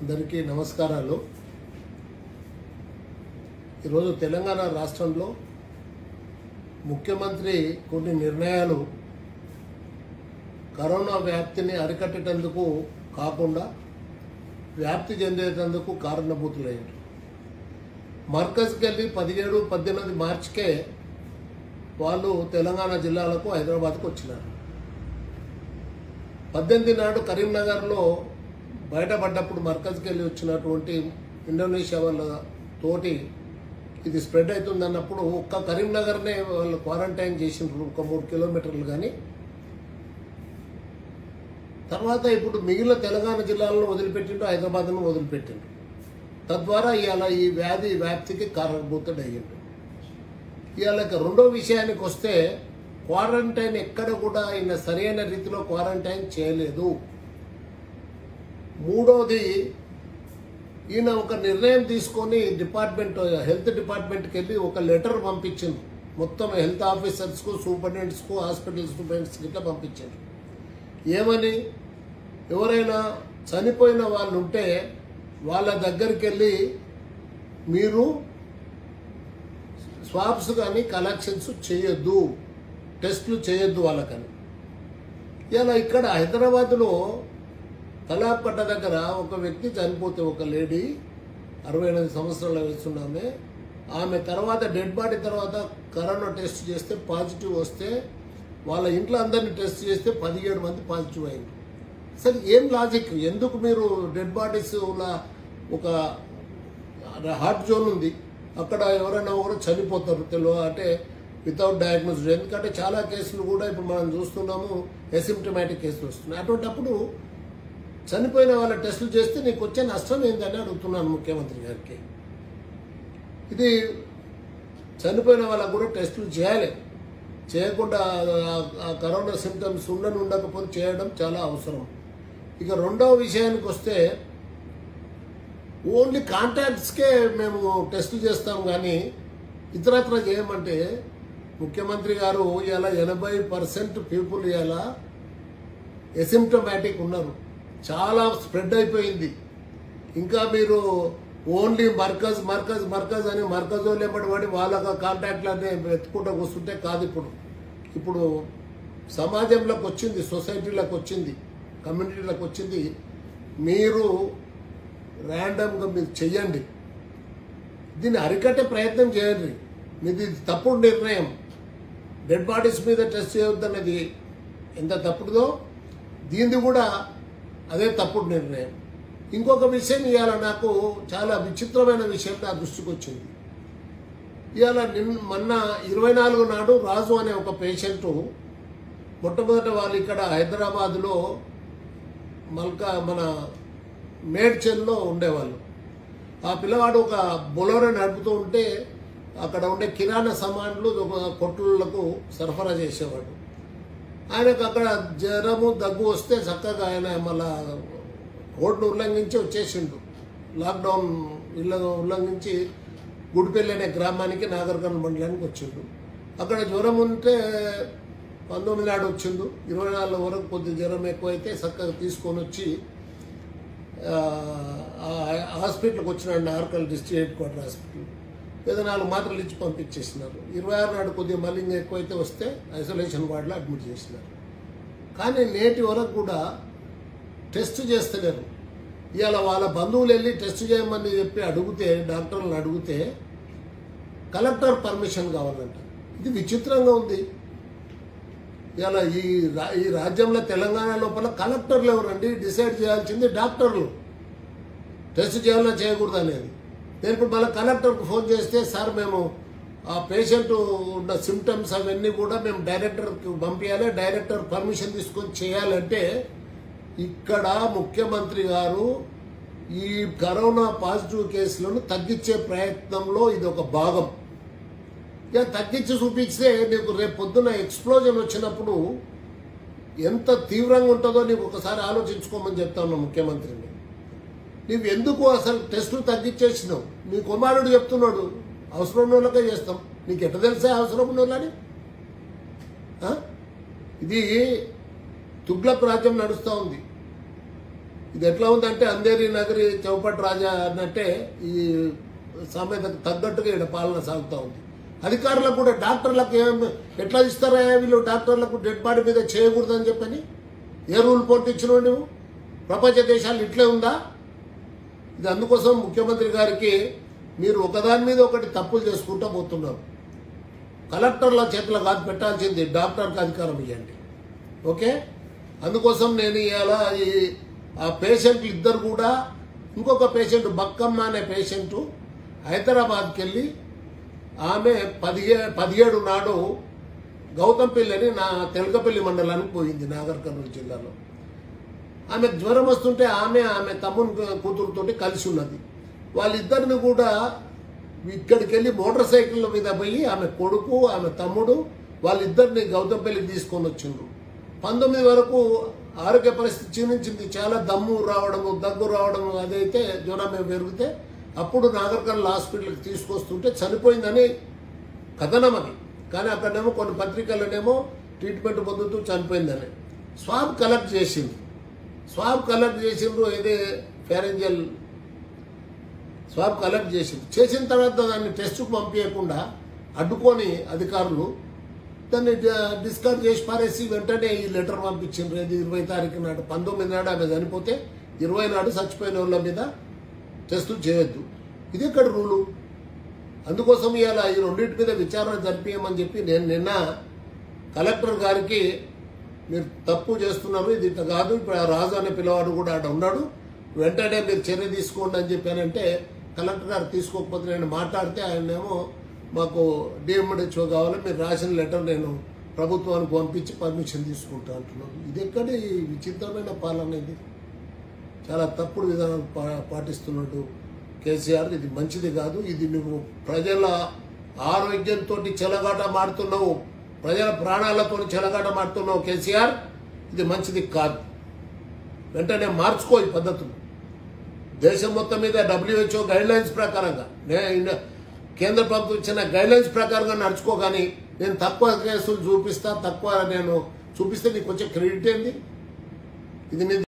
అందరికీ నమస్కారాలు ఈరోజు తెలంగాణ రాష్ట్రంలో ముఖ్యమంత్రి కొన్ని నిర్ణయాలు కరోనా వ్యాప్తిని అరికట్టేటందుకు కాకుండా వ్యాప్తి చెందేటందుకు కారణభూతులయ్యారు మర్కజ్కి వెళ్ళి పదిహేడు పద్దెనిమిది మార్చికే వాళ్ళు తెలంగాణ జిల్లాలకు హైదరాబాద్కు వచ్చినారు పద్దెనిమిది నాడు కరీంనగర్లో బయటపడ్డప్పుడు మర్కజ్కి వెళ్ళి వచ్చినటువంటి ఇండోనేషియా వాళ్ళ తోటి ఇది స్ప్రెడ్ అవుతుంది అన్నప్పుడు ఒక్క కరీంనగర్నే వాళ్ళు క్వారంటైన్ చేసిండ్రు ఒక మూడు కిలోమీటర్లు కానీ తర్వాత ఇప్పుడు మిగిలిన తెలంగాణ జిల్లాలను వదిలిపెట్టిండు హైదరాబాద్ను వదిలిపెట్టిండు తద్వారా ఇవాళ ఈ వ్యాధి వ్యాప్తికి కారణభూతుడు అయ్యిండు ఇవాళ ఇక రెండో విషయానికి వస్తే క్వారంటైన్ ఎక్కడ కూడా ఆయన సరైన రీతిలో క్వారంటైన్ చేయలేదు మూడోది ఈయన ఒక నిర్ణయం తీసుకొని డిపార్ట్మెంట్ హెల్త్ డిపార్ట్మెంట్కి వెళ్ళి ఒక లెటర్ పంపించింది మొత్తం హెల్త్ ఆఫీసర్స్కు సూపరింటెండెంట్స్కు హాస్పిటల్ సూపరింటెండెంట్స్కి ఇట్లా పంపించారు ఏమని ఎవరైనా చనిపోయిన వాళ్ళు ఉంటే వాళ్ళ దగ్గరికి వెళ్ళి మీరు స్వాబ్స్ కానీ కలెక్షన్స్ చేయొద్దు టెస్టులు చేయొద్దు వాళ్ళకని ఇలా ఇక్కడ హైదరాబాద్లో తలాపట్ట దగ్గర ఒక వ్యక్తి చనిపోతే ఒక లేడీ అరవై ఎనిమిది సంవత్సరాల వయసున్నామే ఆమె తర్వాత డెడ్ బాడీ తర్వాత కరోనా టెస్ట్ చేస్తే పాజిటివ్ వస్తే వాళ్ళ ఇంట్లో అందరిని టెస్ట్ చేస్తే పదిహేడు మంది పాజిటివ్ అయింది సరే ఏం లాజిక్ ఎందుకు మీరు డెడ్ బాడీస్ ఒక హార్ట్ జోన్ ఉంది అక్కడ ఎవరైనా ఒకరు చనిపోతారు తెలియ అంటే వితౌట్ డయాగ్నోసిస్ ఎందుకంటే చాలా కేసులు కూడా ఇప్పుడు మనం చూస్తున్నాము ఎసిమ్టమాటిక్ కేసులు వస్తున్నాయి అటువంటిప్పుడు చనిపోయిన వాళ్ళ టెస్టులు చేస్తే నీకు వచ్చే నష్టం ఏందని అడుగుతున్నాను ముఖ్యమంత్రి గారికి ఇది చనిపోయిన వాళ్ళకు కూడా టెస్టులు చేయాలి చేయకుండా ఆ- ఆ కరోనా సిమ్టమ్స్ ఉండని ఉండకపోతే చేయడం చాలా అవసరం ఇక రెండవ విషయానికి వస్తే ఓన్లీ కాంటాక్ట్స్కే మేము టెస్టులు చేస్తాం కానీ ఇతరత్ర చేయమంటే ముఖ్యమంత్రి గారు ఇలా ఎనభై పర్సెంట్ పీపుల్ ఇలా ఎసిమ్టమాటిక్ ఉన్నారు చాలా స్ప్రెడ్ అయిపోయింది ఇంకా మీరు ఓన్లీ మర్కజ్ మర్కజ్ మర్కజ్ అని మర్కజ్ వాళ్ళు ఎమ్మడి పడి వాళ్ళ కాంటాక్ట్లన్నీ వెతుకుంటూ కూర్చుంటే కాదు ఇప్పుడు ఇప్పుడు సమాజంలోకి వచ్చింది సొసైటీలోకి వచ్చింది కమ్యూనిటీలోకి వచ్చింది మీరు ర్యాండమ్గా మీరు చెయ్యండి దీన్ని అరికట్టే ప్రయత్నం చేయండి మీది తప్పుడు నిర్ణయం డెడ్ బాడీస్ మీద టెస్ట్ చేయొద్దన్నది ఎంత తప్పుడుదో దీనిది కూడా అదే తప్పుడు నిర్ణయం ఇంకొక విషయం ఇవాళ నాకు చాలా విచిత్రమైన విషయం నా దృష్టికి వచ్చింది ఇవాళ నిన్న మొన్న ఇరవై నాలుగు నాడు రాజు అనే ఒక పేషెంట్ మొట్టమొదట వాళ్ళు ఇక్కడ హైదరాబాద్లో మల్కా మన మేడ్చల్లో ఉండేవాళ్ళు ఆ పిల్లవాడు ఒక బొలోరో నడుపుతూ ఉంటే అక్కడ ఉండే కిరాణా సామాన్లు ఒక కొట్లకు సరఫరా చేసేవాడు ఆయనకు అక్కడ జ్వరము దగ్గు వస్తే చక్కగా ఆయన మళ్ళా కోడ్ను ఉల్లంఘించి వచ్చేసిండు లాక్డౌన్ ఇళ్ళ ఉల్లంఘించి గుడిపల్లి అనే గ్రామానికి నాగర్కర్ణ మండలానికి వచ్చిండు అక్కడ జ్వరం ఉంటే పంతొమ్మిది నాడు వచ్చిండు ఇరవై నాలుగు వరకు కొద్ది జ్వరం ఎక్కువైతే చక్కగా తీసుకొని వచ్చి ఆ, ఆ హాస్పిటల్కి వచ్చినాడు నార్కల్ డిస్ట్రిక్ట్ హెడ్ క్వార్టర్ హాస్పిటల్ ఏదో నాలుగు మాత్రలు ఇచ్చి పంపించేసినారు ఇరవై ఆరు నాడు కొద్దిగా మళ్ళీ ఇంకా ఎక్కువైతే వస్తే ఐసోలేషన్ వార్డులో అడ్మిట్ చేసినారు కానీ నేటి వరకు కూడా టెస్ట్ చేస్తలేరు ఇవాళ వాళ్ళ బంధువులు వెళ్ళి టెస్ట్ చేయమని చెప్పి అడిగితే డాక్టర్లను అడిగితే కలెక్టర్ పర్మిషన్ కావాలంట ఇది విచిత్రంగా ఉంది ఇవాళ ఈ రా ఈ రాజ్యంలో తెలంగాణ లోపల కలెక్టర్లు ఎవరండి డిసైడ్ చేయాల్సింది డాక్టర్లు టెస్ట్ చేయాలన్నా చేయకూడదు అనేది నేను ఇప్పుడు మళ్ళీ కలెక్టర్కి ఫోన్ చేస్తే సార్ మేము ఆ పేషెంట్ ఉన్న సిమ్టమ్స్ అవన్నీ కూడా మేము డైరెక్టర్కి పంపించాలి డైరెక్టర్ పర్మిషన్ తీసుకొని చేయాలంటే ఇక్కడ ముఖ్యమంత్రి గారు ఈ కరోనా పాజిటివ్ కేసులను తగ్గించే ప్రయత్నంలో ఇది ఒక భాగం ఇక తగ్గించి చూపిస్తే నీకు రేపు పొద్దున ఎక్స్ప్లోజన్ వచ్చినప్పుడు ఎంత తీవ్రంగా ఉంటుందో నీకు ఒకసారి ఆలోచించుకోమని చెప్తాను ముఖ్యమంత్రిని నువ్వు ఎందుకు అసలు టెస్టులు తగ్గించేసినావు నీ కుమారుడు చెప్తున్నాడు అవసరం ఉన్న వాళ్ళకే చేస్తాం నీకు ఎట్ట తెలిసే అవసరం ఉన్న వాళ్ళని ఆ? ఇది తుగ్లక్ రాజ్యం నడుస్తూ ఉంది ఇది ఎట్లా ఉందంటే అందేరి నగరి చౌపట్ రాజా అన్నట్టే ఈ సామెతకు తగ్గట్టుగా ఇక్కడ పాలన సాగుతూ ఉంది అధికారులకు కూడా డాక్టర్లకు ఏం ఎట్లా ఇస్తారా వీళ్ళు డాక్టర్లకు డెడ్ బాడీ మీద చేయకూడదని చెప్పని ఏ రూల్ పొట్టించినావు నువ్వు ప్రపంచ దేశాలు ఇట్లే ఉందా ఇది అందుకోసం ముఖ్యమంత్రి గారికి మీరు ఒకదాని మీద ఒకటి తప్పులు చేసుకుంటూ పోతున్నారు కలెక్టర్ల చేతుల కాదు పెట్టాల్సింది డాక్టర్కి అధికారం ఇవ్వండి ఓకే అందుకోసం నేను ఇవాళ ఈ ఆ పేషెంట్లు ఇద్దరు కూడా ఇంకొక పేషెంట్ బక్కమ్మ అనే పేషెంట్ హైదరాబాద్కి వెళ్ళి ఆమె పదిహే పదిహేడు నాడు గౌతంపల్లి నా తెలకపల్లి మండలానికి పోయింది నాగర్ కర్నూలు జిల్లాలో ఆమె జ్వరం వస్తుంటే ఆమె ఆమె తమ్ముని కూతురుతోటి కలిసి ఉన్నది వాళ్ళిద్దరిని కూడా ఇక్కడికి వెళ్ళి మోటార్ సైకిళ్ళ మీద పోయి ఆమె కొడుకు ఆమె తమ్ముడు వాళ్ళిద్దరిని గౌతంపల్లికి తీసుకొని వచ్చిండ్రు పంతొమ్మిది వరకు ఆరోగ్య పరిస్థితి క్షీణించింది చాలా దమ్ము రావడము దగ్గు రావడము అదైతే జ్వరం పెరిగితే అప్పుడు నాగర్కర్ల హాస్పిటల్కి తీసుకొస్తుంటే చనిపోయిందని కథనం అది కానీ అక్కడనేమో కొన్ని పత్రికల్లోనేమో ట్రీట్మెంట్ పొందుతూ చనిపోయిందని స్వాబ్ కలెక్ట్ చేసింది స్వాబ్ కలెక్ట్ చేసిండ్రు ఇదే ఫెరెంజల్ స్వాబ్ కలెక్ట్ చేసింది చేసిన తర్వాత దాన్ని టెస్ట్కు పంపించకుండా అడ్డుకొని అధికారులు దాన్ని డ- డిస్కార్డ్ చేసి పారేసి వెంటనే ఈ లెటర్ పంపించిండ్రు ఇది ఇరవై తారీఖు నాడు పంతొమ్మిది నాడు ఆమె చనిపోతే ఇరవై నాడు చచ్చిపోయిన వాళ్ళ మీద టెస్టులు చేయొద్దు ఇది ఎక్కడ రూలు అందుకోసం ఇవాళ ఈ రెండింటి మీద విచారణ జరిపించమని చెప్పి నేను నిన్న కలెక్టర్ గారికి మీరు తప్పు చేస్తున్నారు ఇది ఇట్లా కాదు ఇప్పుడు ఆ రాజు అనే పిల్లవాడు కూడా ఆడ ఉన్నాడు వెంటనే మీరు చర్య తీసుకోండి అని చెప్పానంటే కలెక్టర్ గారు తీసుకోకపోతే నేను మాట్లాడితే ఆయనేమో మాకు డిఎండిహెచ్ఓ కావాలి మీరు రాసిన లెటర్ నేను ప్రభుత్వానికి పంపించి పర్మిషన్ తీసుకుంటా అంటున్నాను ఇది ఎక్కడి విచిత్రమైన పాలన ఇది చాలా తప్పుడు విధానాలు పా- పాటిస్తున్నట్టు కేసీఆర్ ఇది మంచిది కాదు ఇది నువ్వు ప్రజల ఆరోగ్యంతో చెలగాట మాడుతున్నావు ప్రజల ప్రాణాలతో చెలగాట మాడుతున్నావు కేసీఆర్ ఇది మంచిది కాదు వెంటనే మార్చుకో ఈ పద్ధతులు దేశం మొత్తం మీద డబ్ల్యూహెచ్ఓ గైడ్ లైన్స్ ప్రకారంగా నే- కేంద్ర ప్రభుత్వం ఇచ్చిన గైడ్ లైన్స్ ప్రకారంగా నడుచుకో కానీ నేను తక్కువ కేసులు చూపిస్తా తక్కువ నేను చూపిస్తే నీకు వచ్చే క్రెడిట్ ఏంది ఇది నీ